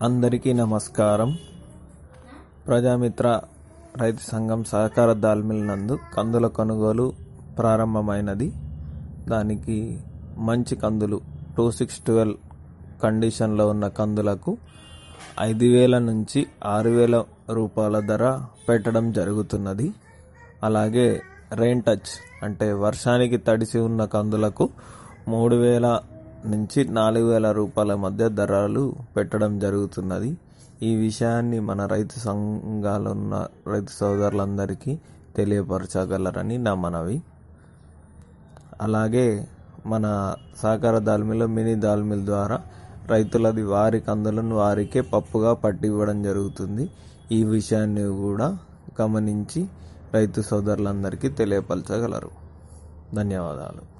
అందరికీ నమస్కారం ప్రజామిత్ర రైతు సంఘం సహకార దాల్మిల్ నందు కందుల కొనుగోలు ప్రారంభమైనది దానికి మంచి కందులు టూ సిక్స్ ట్వెల్వ్ కండిషన్లో ఉన్న కందులకు ఐదు వేల నుంచి ఆరు వేల రూపాయల ధర పెట్టడం జరుగుతున్నది అలాగే రెయిన్ టచ్ అంటే వర్షానికి తడిసి ఉన్న కందులకు మూడు వేల నుంచి నాలుగు వేల రూపాయల మధ్య ధరలు పెట్టడం జరుగుతున్నది ఈ విషయాన్ని మన రైతు సంఘాలు ఉన్న రైతు సోదరులందరికీ తెలియపరచగలరని నా మనవి అలాగే మన సహకార దాల్మిలో మినీ దాల్మిల్ ద్వారా రైతులది వారి కందులను వారికే పప్పుగా పట్టి ఇవ్వడం జరుగుతుంది ఈ విషయాన్ని కూడా గమనించి రైతు సోదరులందరికీ తెలియపరచగలరు ధన్యవాదాలు